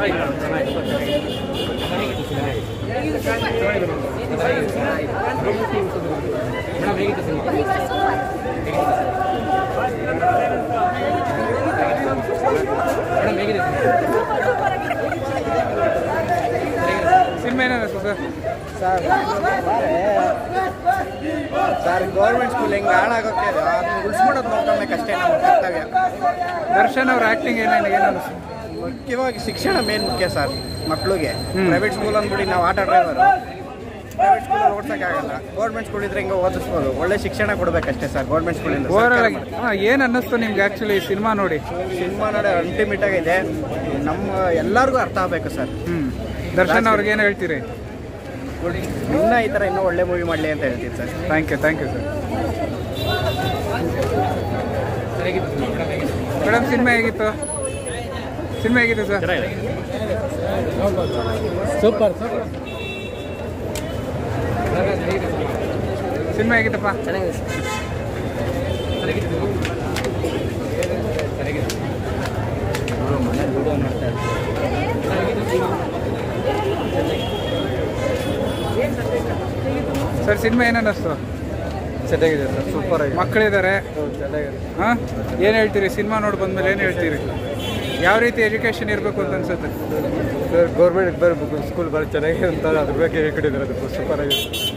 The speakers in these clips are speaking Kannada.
ಸಿನಿಮಾ ಏನಿಸ್ತು sir sir sir government school ಹೆಂಗೆ ಹಾಳಾಗೋಕೆ ಅದನ್ನ ಉಳಿಸ್ಕೊಡೋದು ನೋಡ್ಕೊಬೇಕಷ್ಟೇ ನಮ್ಮ ಕರ್ತವ್ಯ ದರ್ಶನ್ ಅವ್ರ ಆ್ಯಕ್ಟಿಂಗ್ ಏನೇನು ಏನು ಅನಿಸ್ತು ಮುಖ್ಯವಾಗಿ ಶಿಕ್ಷಣ ಮೇನ್ ಮುಖ್ಯ ಸರ್ ಮಕ್ಕಳಿಗೆ ಹ್ಮ್. ಪ್ರೈವೇಟ್ ಸ್ಕೂಲ್ ಅಂದ್ಬಿಡಿ ನಾವು ಆಟೋ ಡ್ರೈವರು ಪ್ರೈವೇಟ್ ಸ್ಕೂಲಲ್ಲಿ ಓಡ್ಸೋಕ್ಕಾಗಲ್ಲ ಗೌರ್ಮೆಂಟ್ ಸ್ಕೂಲ್ ಇದ್ರೆ ಹಿಂಗೆ ಓದಿಸ್ಬೋದು ಒಳ್ಳೆ ಶಿಕ್ಷಣ ಕೊಡಬೇಕಷ್ಟೇ ಸರ್ ಗೌರ್ಮೆಂಟ್ ಸ್ಕೂಲಿಂದ ಓವರಾಲ್ ಆಗಿ ಹಾಂ ಏನು ಅನ್ನಿಸ್ತು ನಿಮ್ಗೆ ಆ್ಯಕ್ಚುಲಿ ಸಿನಿಮಾ ನೋಡಿ ಸಿನಿಮಾ ನೋಡಿ ಅಲ್ಟಿಮೇಟ್ ಆಗಿದೆ ನಮ್ಮ ಎಲ್ಲರಿಗೂ ಅರ್ಥ ಆಗಬೇಕು ಸರ್ ಹ್ಞೂ ದರ್ಶನ್ ಅವ್ರಿಗೆ ಏನು ಹೇಳ್ತೀರಿ ಇನ್ನೂ ಈ ಥರ ಇನ್ನೂ ಒಳ್ಳೆ ಮೂವಿ ಮಾಡಲಿ ಅಂತ ಹೇಳ್ತೀನಿ sir thank you thank you sir madam cinema ಹೇಗಿತ್ತು ಸಿನಿಮಾ ಹೇಗಿತ್ತು ಸರ್ ಸೂಪರ್ ಸಿನಿಮಾ ಹೇಗಿತ್ತಪ್ಪ ಚೆನ್ನಾಗಿದೆ ಸರ್ ಸಿನಿಮಾ ಏನನ್ನಿಸ್ತು ಚೆನ್ನಾಗಿದೆ ಸರ್ ಸೂಪರ್ ಆಗಿದೆ ಮಕ್ಕಳಿದ್ದಾರೆ ಚೆನ್ನಾಗಿದೆ ಹಾಂ ಏನು ಹೇಳ್ತೀರಿ ಸಿನಿಮಾ ನೋಡಿ ಬಂದ್ಮೇಲೆ ಏನು ಹೇಳ್ತೀರಿ ಯಾವ ರೀತಿ ಎಜುಕೇಷನ್ ಇರಬೇಕು ಅಂತ ಅನ್ಸುತ್ತೆ ಸರ್ ಗೌರ್ಮೆಂಟ್ ಬರಬೇಕು ಸ್ಕೂಲ್ ಬರೋ ಚೆನ್ನಾಗಿದೆ ಅಂತ ಅದ್ರ ಬಗ್ಗೆ ಹೇಳ್ಕೊಂಡಿದ್ದಾರೆ ಅದು ಸೂಪರ್ ಆಗಿದೆ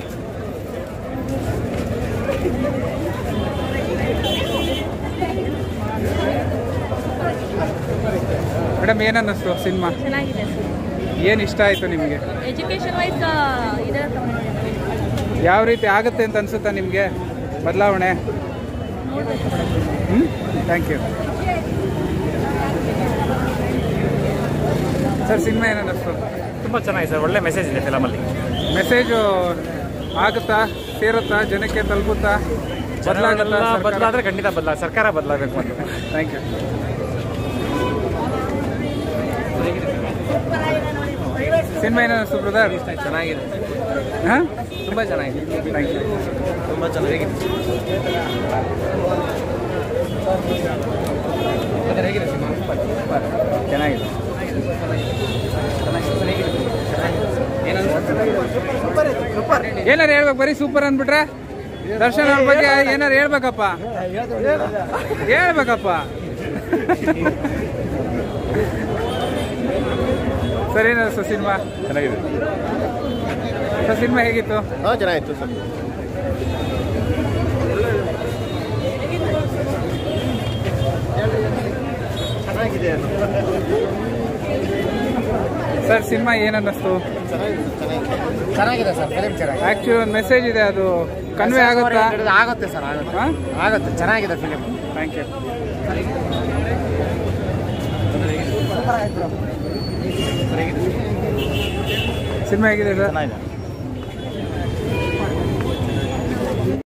ಮೇಡಮ್ ಏನು ಅನ್ನಿಸ್ತು ಸಿನಿಮಾ ಚೆನ್ನಾಗಿದೆ ಏನು ಇಷ್ಟ ಆಯಿತು ನಿಮಗೆ ಎಜುಕೇಶನ್ ವೈಸ್ ಇದೆ ಯಾವ ರೀತಿ ಆಗುತ್ತೆ ಅಂತ ಅನ್ಸುತ್ತಾ ನಿಮಗೆ ಬದಲಾವಣೆ ಹ್ಞೂ ಥ್ಯಾಂಕ್ ಯು ಸರ್ ಸಿನಿಮಾ ಏನು ಅನ್ನಿಸ್ತು ತುಂಬ ಚೆನ್ನಾಗಿದೆ ಸರ್ ಒಳ್ಳೆ ಮೆಸೇಜ್ ಇದೆ ಫಿಲಮಲ್ಲಿ ಮೆಸೇಜು ಆಗುತ್ತಾ ಸೇರುತ್ತಾ ಜನಕ್ಕೆ ತಲುಪುತ್ತಾ ಬದಲಾಗುತ್ತಾ ಬದಲಾದ್ರೆ ಖಂಡಿತ ಬದಲಾ ಸರ್ಕಾರ ಬದಲಾಗಬೇಕು ಮತ್ತು ಥ್ಯಾಂಕ್ ಯು ಸಿನಿಮಾ ಏನು ಅನ್ನಿಸ್ತು ಬ್ರದರ್ ಚೆನ್ನಾಗಿದೆ ಹಾಂ ತುಂಬ ಚೆನ್ನಾಗಿದೆ ಥ್ಯಾಂಕ್ ಯು ತುಂಬ ಚೆನ್ನಾಗಿದೆ ಚೆನ್ನಾಗಿದೆ ಏನಾರು ಹೇಳ್ಬೇಕು ಬರೀ ಸೂಪರ್ ಅಂದ್ಬಿಟ್ರೆ ದರ್ಶನ್ ಅವ್ರ ಬಗ್ಗೆ ಏನಾರು ಹೇಳ್ಬೇಕಪ್ಪ ಹೇಳ್ಬೇಕಪ್ಪ ಸರ್ ಏನಿಸ್ತು ಸಿನಿಮಾ ಚೆನ್ನಾಗಿದೆ ಸರ್ ಸಿನಿಮಾ ಹೇಗಿತ್ತು ಹಾಂ ಚೆನ್ನಾಗಿತ್ತು ಸರ್ ಚೆನ್ನಾಗಿದೆ ಸರ್ ಸಿನಿಮಾ ಏನನ್ನಿಸ್ತು ಚೆನ್ನಾಗಿದೆ ಸರ್ ಫಿಲಿಮ್ ಚೆನ್ನಾಗಿದೆ ಆಕ್ಚುಲಿ ಒಂದು ಮೆಸೇಜ್ ಇದೆ ಅದು ಕನ್ವೆ ಆಗುತ್ತಾ ಆಗುತ್ತೆ ಸರ್ ಆಗುತ್ತೆ ಹಾಂ ಆಗುತ್ತೆ ಚೆನ್ನಾಗಿದೆ ಫಿಲಿಮ್ ಥ್ಯಾಂಕ್ ಯು ಸಿನಿಮಾ ಹೇಗಿದೆ ಸರ್ ಚೆನ್ನಾಗಿದೆ